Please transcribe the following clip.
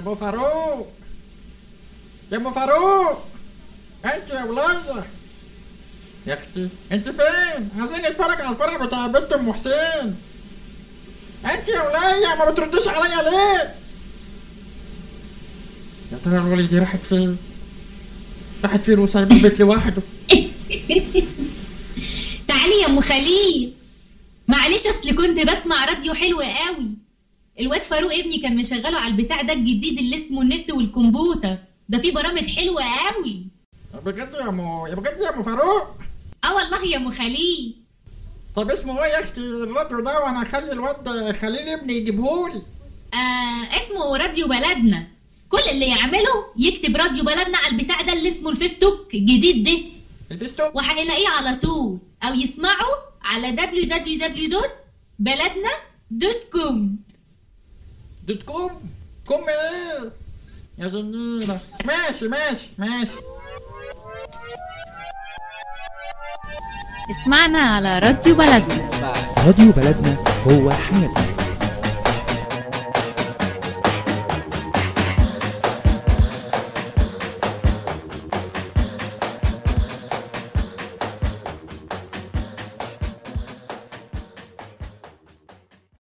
ابو فاروق يا ابو فاروق انت يا ولية يا اختي انت فين عايزين نتفرج على الفرح بتاع بنت ام حسين انت يا ولية ما بترديش عليا ليه يا ترى الولية دي راحت فين راحت فين وسايب البيت لوحده تعالي يا ام خليل معلش اصل كنت بسمع راديو حلو قوي الواد فاروق ابني كان مشغله على البتاع ده الجديد اللي اسمه النت والكمبيوتر ده فيه برامج حلوه قوي بجد يا ام يا بجد يا ام فاروق اه والله يا ام خليل طب اسمه ايه يا اختي الراديو ده وانا اخلي الواد خليل ابني يجيبهولي آه اسمه راديو بلدنا كل اللي يعمله يكتب راديو بلدنا على البتاع ده اللي اسمه الفيسبوك الجديد ده الفيستو وهيلاقيه على طول او يسمعه على www.بلدنا.com دوت كوم كوم ايه يا جميلة ماشي ماشي ماشي اسمعنا على راديو بلدنا راديو بلدنا هو الحياة